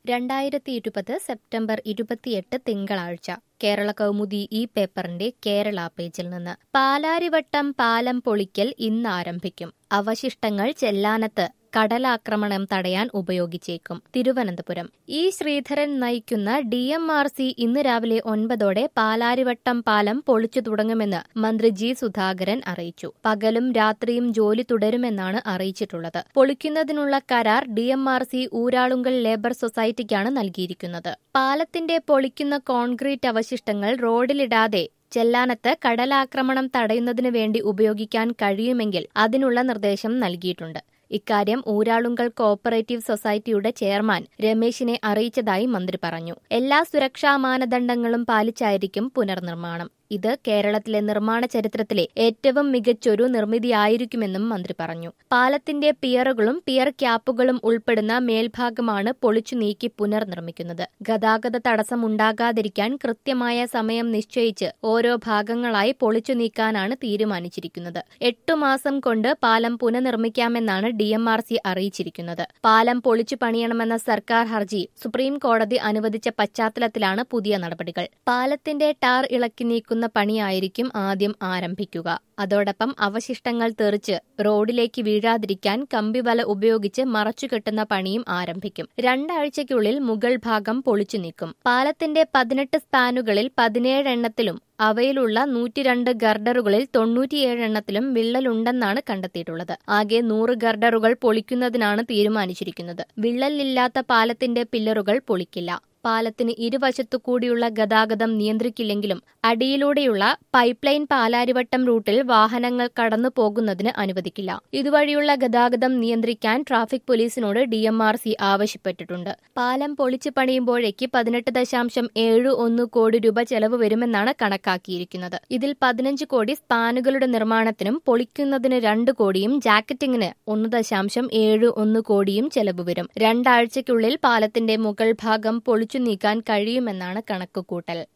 രണ്ടായിരത്തി ഇരുപത് സെപ്റ്റംബർ ഇരുപത്തിയെട്ട് തിങ്കളാഴ്ച കേരള കൗമുദി ഈ പേപ്പറിന്റെ കേരള പേജിൽ നിന്ന് പാലാരിവട്ടം പാലം പൊളിക്കൽ ഇന്ന് ആരംഭിക്കും അവശിഷ്ടങ്ങൾ ചെല്ലാനത്ത് കടലാക്രമണം തടയാൻ ഉപയോഗിച്ചേക്കും തിരുവനന്തപുരം ഇ ശ്രീധരൻ നയിക്കുന്ന ഡി എം ആർ സി ഇന്ന് രാവിലെ ഒൻപതോടെ പാലാരിവട്ടം പാലം പൊളിച്ചു തുടങ്ങുമെന്ന് മന്ത്രി ജി സുധാകരൻ അറിയിച്ചു പകലും രാത്രിയും ജോലി തുടരുമെന്നാണ് അറിയിച്ചിട്ടുള്ളത് പൊളിക്കുന്നതിനുള്ള കരാർ D M R C Uralungal labour സൊസൈറ്റിക്കാണ് നൽകിയിരിക്കുന്നത് പാലത്തിന്റെ പൊളിക്കുന്ന കോൺക്രീറ്റ് അവശിഷ്ടങ്ങൾ റോഡിലിടാതെ ചെല്ലാനത്ത് കടലാക്രമണം തടയുന്നതിനു വേണ്ടി ഉപയോഗിക്കാൻ കഴിയുമെങ്കിൽ അതിനുള്ള നിർദ്ദേശം നൽകിയിട്ടുണ്ട് ഇക്കാര്യം ഊരാളുങ്കൽ കോഓപ്പറേറ്റീവ് സൊസൈറ്റിയുടെ ചെയർമാൻ രമേശിനെ അറിയിച്ചതായി മന്ത്രി പറഞ്ഞു എല്ലാ സുരക്ഷാ മാനദണ്ഡങ്ങളും പാലിച്ചായിരിക്കും പുനർനിർമ്മാണം ഇത് കേരളത്തിലെ നിർമ്മാണ ചരിത്രത്തിലെ ഏറ്റവും മികച്ചൊരു നിർമ്മിതിയായിരിക്കുമെന്നും മന്ത്രി പറഞ്ഞു പാലത്തിന്റെ പിയറുകളും പിയർ ക്യാപ്പുകളും ഉൾപ്പെടുന്ന മേൽഭാഗമാണ് പൊളിച്ചു നീക്കി പുനർനിർമ്മിക്കുന്നത് ഗതാഗത തടസ്സമുണ്ടാകാതിരിക്കാൻ കൃത്യമായ സമയം നിശ്ചയിച്ച് ഓരോ ഭാഗങ്ങളായി പൊളിച്ചു നീക്കാനാണ് തീരുമാനിച്ചിരിക്കുന്നത് എട്ടു മാസം കൊണ്ട് പാലം പുനർനിർമ്മിക്കാമെന്നാണ് ഡി എം ആർ സി അറിയിച്ചിരിക്കുന്നത് പാലം പൊളിച്ചു പണിയണമെന്ന സർക്കാർ ഹർജി സുപ്രീം കോടതി അനുവദിച്ച പശ്ചാത്തലത്തിലാണ് പുതിയ നടപടികൾ പാലത്തിന്റെ ടാർ ഇളക്കി നീക്കുന്ന പണിയായിരിക്കും ആദ്യം ആരംഭിക്കുക അതോടൊപ്പം അവശിഷ്ടങ്ങൾ തെറിച്ച് റോഡിലേക്ക് വീഴാതിരിക്കാൻ കമ്പിവല ഉപയോഗിച്ച് മറച്ചുകെട്ടുന്ന പണിയും ആരംഭിക്കും രണ്ടാഴ്ചയ്ക്കുള്ളിൽ മുകൾ ഭാഗം പൊളിച്ചു നീക്കും പാലത്തിന്റെ പതിനെട്ട് സ്പാനുകളിൽ പതിനേഴ് എണ്ണത്തിലും അവയിലുള്ള നൂറ്റിരണ്ട് ഗർഡറുകളിൽ തൊണ്ണൂറ്റിയേഴ് എണ്ണത്തിലും വിള്ളലുണ്ടെന്നാണ് കണ്ടെത്തിയിട്ടുള്ളത് ആകെ നൂറ് ഗർഡറുകൾ പൊളിക്കുന്നതിനാണ് തീരുമാനിച്ചിരിക്കുന്നത് വിള്ളലില്ലാത്ത പാലത്തിന്റെ പില്ലറുകൾ പൊളിക്കില്ല പാലത്തിന് ഇരുവശത്തു കൂടിയുള്ള ഗതാഗതം നിയന്ത്രിക്കില്ലെങ്കിലും അടിയിലൂടെയുള്ള പൈപ്പ് ലൈൻ പാലാരിവട്ടം റൂട്ടിൽ വാഹനങ്ങൾ കടന്നു പോകുന്നതിന് അനുവദിക്കില്ല ഇതുവഴിയുള്ള ഗതാഗതം നിയന്ത്രിക്കാൻ ട്രാഫിക് പോലീസിനോട് ഡി എം ആർ സി ആവശ്യപ്പെട്ടിട്ടുണ്ട് പാലം പൊളിച്ചു പണിയുമ്പോഴേക്ക് പതിനെട്ട് ദശാംശം ഏഴ് ഒന്ന് കോടി രൂപ ചെലവ് വരുമെന്നാണ് കണക്കാക്കിയിരിക്കുന്നത് ഇതിൽ പതിനഞ്ച് കോടി സ്പാനുകളുടെ നിർമ്മാണത്തിനും പൊളിക്കുന്നതിന് രണ്ട് കോടിയും ജാക്കറ്റിംഗിന് ഒന്ന് ദശാംശം ഏഴ് ഒന്ന് കോടിയും ചെലവ് വരും രണ്ടാഴ്ചയ്ക്കുള്ളിൽ പാലത്തിന്റെ മുകൾ ഭാഗം പൊളിച്ചു നീക്കാൻ കഴിയുമെന്നാണ് കണക്കുകൂട്ടൽ